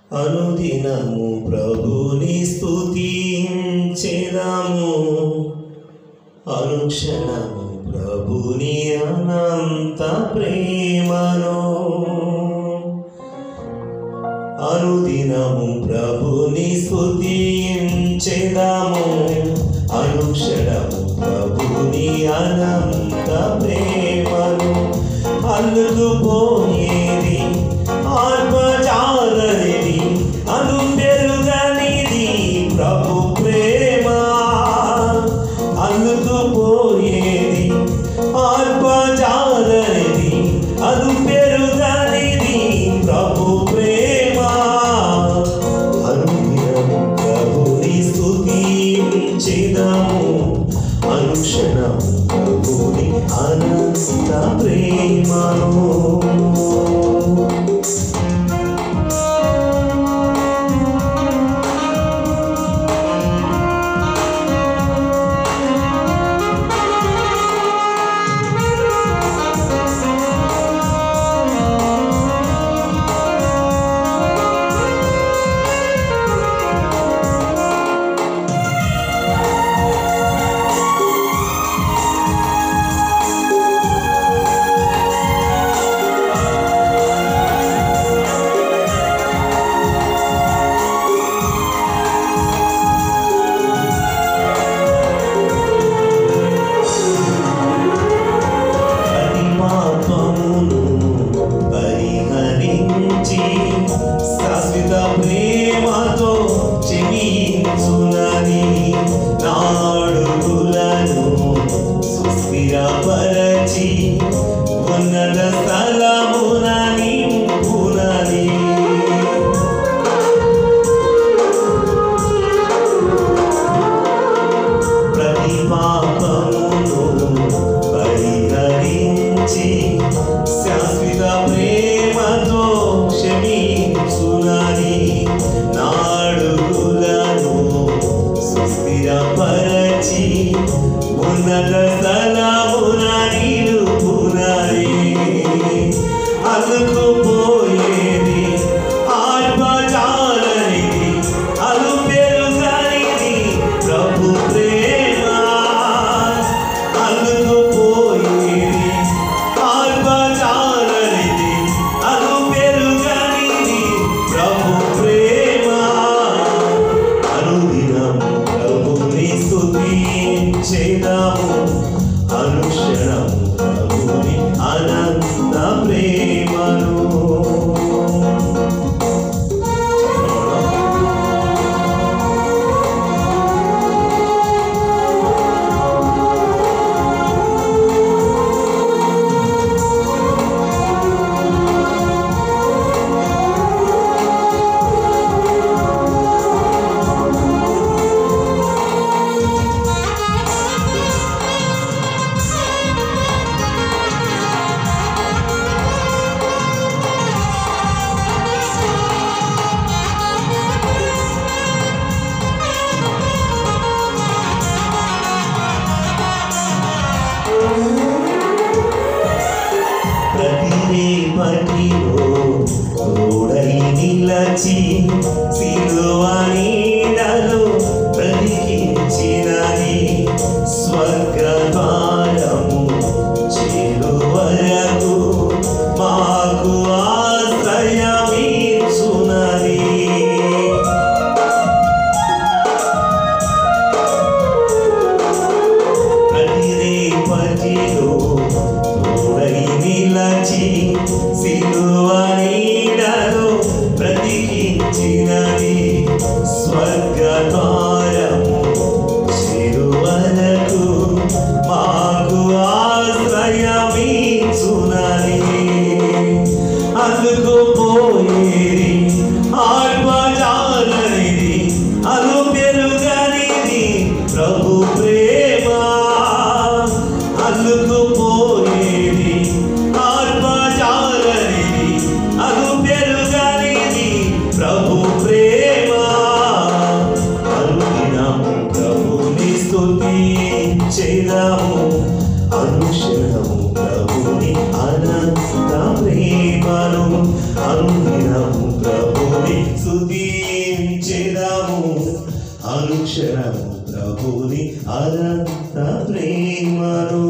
అనుదినము ప్రభుని స్తుతించెదము అనుక్షణము ప్రభుని అనంత ప్రేమను అనుదినము ప్రభుని స్తుతించెదము అనుక్షణము ప్రభుని అనంత ప్రేమను అల్లుకుపోయేది ఆత్మజాలనిది అనుపెరుగనిది ప్రభు ప్రేమ అల్లుకుపోయేది ఆత్మజాలనిది అనుపెరుగనిది ప్రభు ప్రేమ అనుదినము ప్రభుని స్తుతించెదము అనుక్షణము ప్రభుని అనంత ప్రేమను ప్రతి పాపమును పరిహరించి శాశ్వత ప్రేమతో క్షమించునని నాడుగులను సుస్థిరపరచి ఉన్నత స్థలమున నింపునని ప్రతి పాపమును పరిహరించి శాశ్వత ప్రేమతో క్షమించునని నాడుగులను సుస్థిరపరచి ఉన్నత స్థలమున నిలుపునని అలుకుపోయేది ఆత్మజాలనిది అలు పెరుగనిది ప్రభు ప్రేమ అలుకుపోయేది ఆత్మజాలనిది అలు పెరుగనిది ప్రభు ప్రేమ అనుదినం ప్రభుని స్తుతించెదము అనుక్షణము ప్రభుని అనంత ప్రేమను ప్రతిరేపటిలో తోడై నిలచి సిలువ నీడలో బ్రతికించినది స్వర్గద్వారము చేరు వరకు మాకు ఆశ్రయమీర్చునది ప్రతిరేపటిలో తోడై నిలచి సిలువ నీడలో బ్రతికించినది క్షణము ప్రభుని అనంత ప్రేమను